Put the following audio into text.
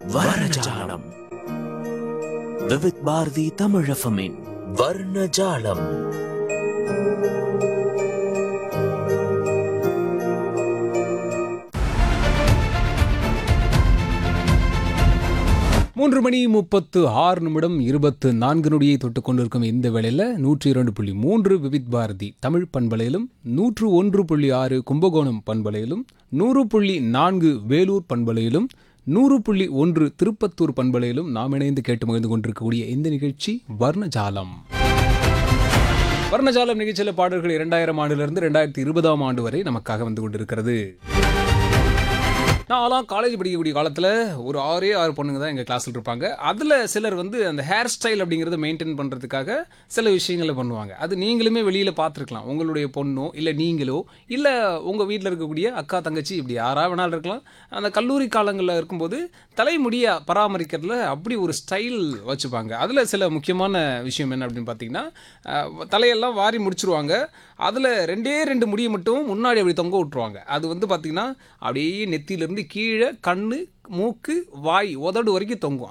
வர்ணஜாலம் விவித் பாரதி தமிழஃபமின் வர்ணஜாலம் மூன்று மணி முப்பத்து ஆறு நிமிடம் இருபத்து நான்கு நொடியை தொட்டு கொண்டிருக்கும் இந்த வேளையில் நூற்றி இரண்டு புள்ளி மூன்று விவித் பாரதி தமிழ் பண்பலையிலும் நூற்று ஒன்று புள்ளி ஆறு கும்பகோணம் பண்பலையிலும் நூறு புள்ளி நான்கு வேலூர் பண்பலையிலும் நூறு புள்ளி ஒன்று திருப்பத்தூர் பண்பலையிலும் நாம் இணைந்து கேட்டு மகிழ்ந்து கொண்டிருக்கக்கூடிய இந்த நிகழ்ச்சி வர்ணஜாலம் வர்ணஜாலம் நிகழ்ச்சியில் பாடல்கள் இரண்டாயிரம் ஆண்டிலிருந்து ரெண்டாயிரத்தி இருபதாம் ஆண்டு வரை நமக்காக வந்து கொண்டிருக்கிறது நான்லாம் காலேஜ் படிக்கக்கூடிய காலத்தில் ஒரு ஆறே ஆறு பொண்ணுங்க தான் எங்கள் கிளாஸில் இருப்பாங்க அதில் சிலர் வந்து அந்த ஹேர் ஸ்டைல் அப்படிங்கிறத மெயின்டைன் பண்ணுறதுக்காக சில விஷயங்களை பண்ணுவாங்க அது நீங்களுமே வெளியில் பார்த்துருக்கலாம் உங்களுடைய பொண்ணோ இல்லை நீங்களோ இல்லை உங்கள் வீட்டில் இருக்கக்கூடிய அக்கா தங்கச்சி இப்படி யாரா வேணாலும் இருக்கலாம் அந்த கல்லூரி காலங்களில் இருக்கும்போது தலைமுடியை பராமரிக்கிறதுல அப்படி ஒரு ஸ்டைல் வச்சுப்பாங்க அதில் சில முக்கியமான விஷயம் என்ன அப்படின்னு பார்த்தீங்கன்னா அஹ், தலையெல்லாம் வாரி முடிச்சிருவாங்க அதில் ரெண்டே ரெண்டு முடியை மட்டும் முன்னாடி அப்படி தொங்க விட்டுருவாங்க அது வந்து பார்த்திங்கன்னா அப்படியே நெத்தியிலேருந்து கீழே கண்ணு மூக்கு வாய் உதடு வரைக்கும் தொங்கும்